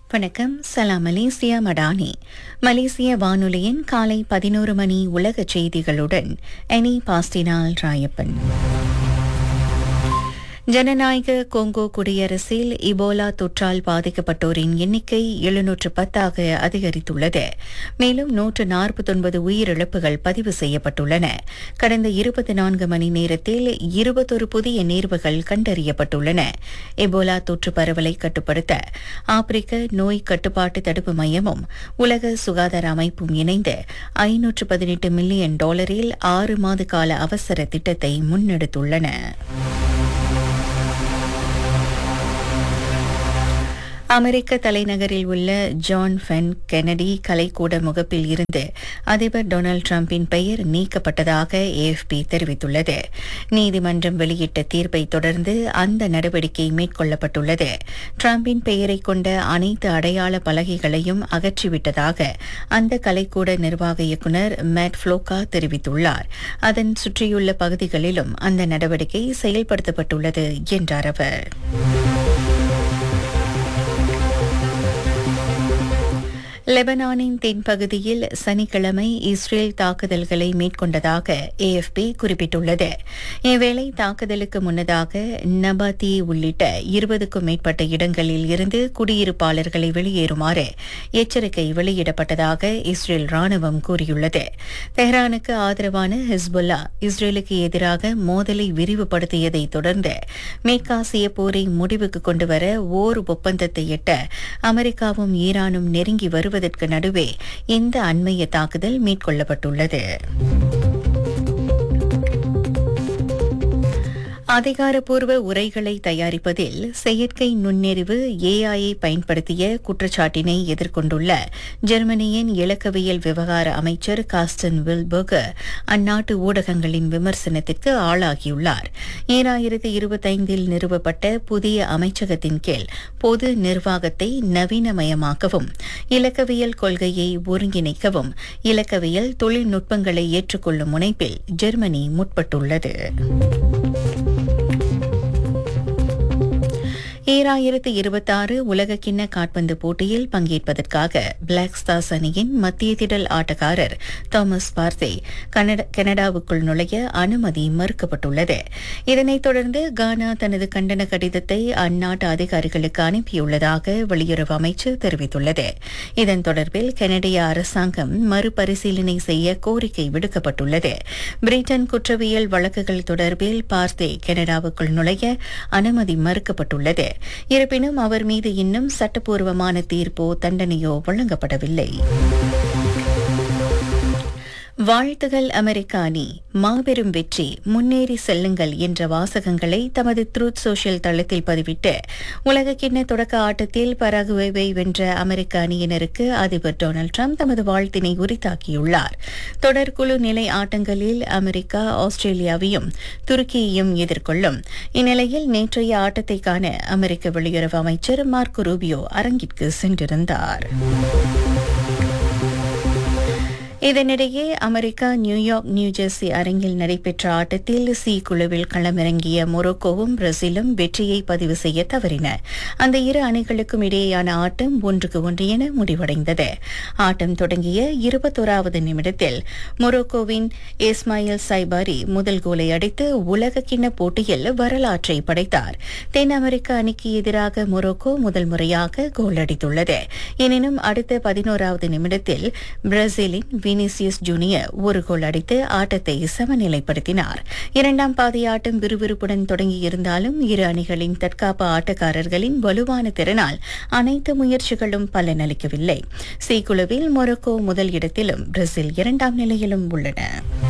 வணக்கம் சலாம் மலேசியா மடானி மலேசிய வானொலியின் காலை பதினோரு மணி உலக செய்திகளுடன் எனி பாஸ்டினால் ராயப்பன் ஜனநாயக கோங்கோ குடியரசில் இபோலா தொற்றால் பாதிக்கப்பட்டோரின் எண்ணிக்கை எழுநூற்று பத்தாக அதிகரித்துள்ளது மேலும் நூற்று நாற்பத்தொன்பது உயிரிழப்புகள் பதிவு செய்யப்பட்டுள்ளன கடந்த இருபத்தி நான்கு மணி நேரத்தில் இருபத்தொரு புதிய நேர்வுகள் கண்டறியப்பட்டுள்ளன எபோலா தொற்று பரவலை கட்டுப்படுத்த ஆப்பிரிக்க நோய் கட்டுப்பாட்டு தடுப்பு மையமும் உலக சுகாதார அமைப்பும் இணைந்து ஐநூற்று பதினெட்டு மில்லியன் டாலரில் ஆறு மாத கால அவசர திட்டத்தை முன்னெடுத்துள்ளன அமெரிக்க தலைநகரில் உள்ள ஜான் ஃபென் கெனடி கலைக்கூட முகப்பில் இருந்து அதிபர் டொனால்டு டிரம்பின் பெயர் நீக்கப்பட்டதாக ஏஎஃப்பி தெரிவித்துள்ளது நீதிமன்றம் வெளியிட்ட தீர்ப்பை தொடர்ந்து அந்த நடவடிக்கை மேற்கொள்ளப்பட்டுள்ளது டிரம்பின் பெயரை கொண்ட அனைத்து அடையாள பலகைகளையும் அகற்றிவிட்டதாக அந்த கலைக்கூட நிர்வாக இயக்குநர் மேட் ஃப்ளோகா தெரிவித்துள்ளார் அதன் சுற்றியுள்ள பகுதிகளிலும் அந்த நடவடிக்கை செயல்படுத்தப்பட்டுள்ளது என்றார் அவர் லெபனானின் தென்பகுதியில் சனிக்கிழமை இஸ்ரேல் தாக்குதல்களை மேற்கொண்டதாக ஏஎஃப்பி குறிப்பிட்டுள்ளது இவ்வேளை தாக்குதலுக்கு முன்னதாக நபாத்தி உள்ளிட்ட இருபதுக்கும் மேற்பட்ட இடங்களில் இருந்து குடியிருப்பாளர்களை வெளியேறுமாறு எச்சரிக்கை வெளியிடப்பட்டதாக இஸ்ரேல் ராணுவம் கூறியுள்ளது தெஹ்ரானுக்கு ஆதரவான ஹிஸ்புல்லா இஸ்ரேலுக்கு எதிராக மோதலை விரிவுபடுத்தியதை தொடர்ந்து மேற்காசிய போரை முடிவுக்கு கொண்டுவர ஓர் ஒப்பந்தத்தை எட்ட அமெரிக்காவும் ஈரானும் நெருங்கி வருவது வருவதற்கு நடுவே இந்த அண்மைய தாக்குதல் மேற்கொள்ளப்பட்டுள்ளது அதிகாரப்பூர்வ உரைகளை தயாரிப்பதில் செயற்கை நுண்ணறிவு ஏஐயை பயன்படுத்திய குற்றச்சாட்டினை எதிர்கொண்டுள்ள ஜெர்மனியின் இலக்கவியல் விவகார அமைச்சர் காஸ்டன் வில்பர்கர் அந்நாட்டு ஊடகங்களின் விமர்சனத்திற்கு ஆளாகியுள்ளார் ஈராயிரத்து இருபத்தைந்தில் நிறுவப்பட்ட புதிய அமைச்சகத்தின் கீழ் பொது நிர்வாகத்தை நவீனமயமாக்கவும் இலக்கவியல் கொள்கையை ஒருங்கிணைக்கவும் இலக்கவியல் தொழில்நுட்பங்களை ஏற்றுக்கொள்ளும் முனைப்பில் ஜெர்மனி முற்பட்டுள்ளது ஈராயிரத்து இருபத்தாறு உலகக்கிண்ண காட்பந்து போட்டியில் பங்கேற்பதற்காக பிளாக் ஸ்டார்ஸ் அணியின் மத்திய திடல் ஆட்டக்காரர் தாமஸ் பார்த்தே கனடாவுக்குள் நுழைய அனுமதி மறுக்கப்பட்டுள்ளது இதனைத் தொடர்ந்து கானா தனது கண்டன கடிதத்தை அந்நாட்டு அதிகாரிகளுக்கு அனுப்பியுள்ளதாக வெளியுறவு அமைச்சு தெரிவித்துள்ளது இதன் தொடர்பில் கனடிய அரசாங்கம் மறுபரிசீலனை செய்ய கோரிக்கை விடுக்கப்பட்டுள்ளது பிரிட்டன் குற்றவியல் வழக்குகள் தொடர்பில் பார்த்தே கனடாவுக்குள் நுழைய அனுமதி மறுக்கப்பட்டுள்ளது இருப்பினும் அவர் மீது இன்னும் சட்டப்பூர்வமான தீர்ப்போ தண்டனையோ வழங்கப்படவில்லை வாழ்த்துகள் அமெரிக்கானி மாபெரும் வெற்றி முன்னேறி செல்லுங்கள் என்ற வாசகங்களை தமது த்ரூத் சோஷியல் தளத்தில் பதிவிட்டு உலகக்கிண்ண தொடக்க ஆட்டத்தில் பராகுவேவை வென்ற அமெரிக்க அணியினருக்கு அதிபர் டொனால்டு ட்ரம்ப் தமது வாழ்த்தினை உரித்தாக்கியுள்ளார் தொடர்குழு நிலை ஆட்டங்களில் அமெரிக்கா ஆஸ்திரேலியாவையும் துருக்கியையும் எதிர்கொள்ளும் இந்நிலையில் நேற்றைய ஆட்டத்தை காண அமெரிக்க வெளியுறவு அமைச்சர் மார்க்கோ ரூபியோ அரங்கிற்கு சென்றிருந்தார் இதனிடையே அமெரிக்கா நியூயார்க் நியூஜெர்சி அரங்கில் நடைபெற்ற ஆட்டத்தில் சி குழுவில் களமிறங்கிய மொரோக்கோவும் பிரேசிலும் வெற்றியை பதிவு செய்ய தவறின அந்த இரு அணிகளுக்கும் இடையேயான ஆட்டம் ஒன்றுக்கு ஒன்று என முடிவடைந்தது ஆட்டம் தொடங்கிய இருபத்தோராவது நிமிடத்தில் மொரோக்கோவின் இஸ்மாயில் சைபாரி முதல் கோலை அடித்து உலக கிண்ண போட்டியில் வரலாற்றை படைத்தார் தென் அமெரிக்க அணிக்கு எதிராக மொரோக்கோ முதல் முறையாக கோல் அடித்துள்ளது எனினும் அடுத்த பதினோராவது நிமிடத்தில் பிரேசிலின் வினிசியஸ் ஜூனியர் ஒரு கோல் அடித்து ஆட்டத்தை சமநிலைப்படுத்தினார் இரண்டாம் பாதி ஆட்டம் விறுவிறுப்புடன் தொடங்கியிருந்தாலும் இரு அணிகளின் தற்காப்பு ஆட்டக்காரர்களின் வலுவான திறனால் அனைத்து முயற்சிகளும் பலனளிக்கவில்லை சி குழுவில் மொரோக்கோ முதல் இடத்திலும் பிரேசில் இரண்டாம் நிலையிலும் உள்ளன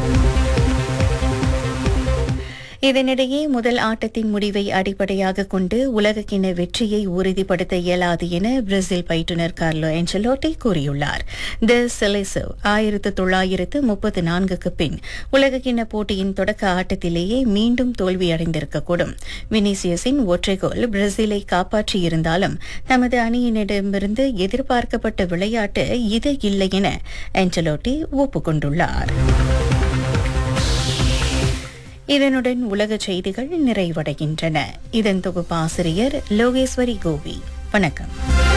இதனிடையே முதல் ஆட்டத்தின் முடிவை அடிப்படையாக கொண்டு உலகக்கிண வெற்றியை உறுதிப்படுத்த இயலாது என பிரேசில் பயிற்றுநர் கார்லோ என்சலோட்டி கூறியுள்ளார் த செலிசோ ஆயிரத்து தொள்ளாயிரத்து முப்பத்து நான்குக்கு பின் உலகக்கிண்ண போட்டியின் தொடக்க ஆட்டத்திலேயே மீண்டும் தோல்வியடைந்திருக்கக்கூடும் வினிசியஸின் ஒற்றை கோல் பிரேசிலை காப்பாற்றியிருந்தாலும் தமது அணியினரிடமிருந்து எதிர்பார்க்கப்பட்ட விளையாட்டு இது இல்லை என என்சலோட்டி ஒப்புக்கொண்டுள்ளார் இதனுடன் உலக செய்திகள் நிறைவடைகின்றன இதன் தொகுப்பாசிரியர் லோகேஸ்வரி கோவி வணக்கம்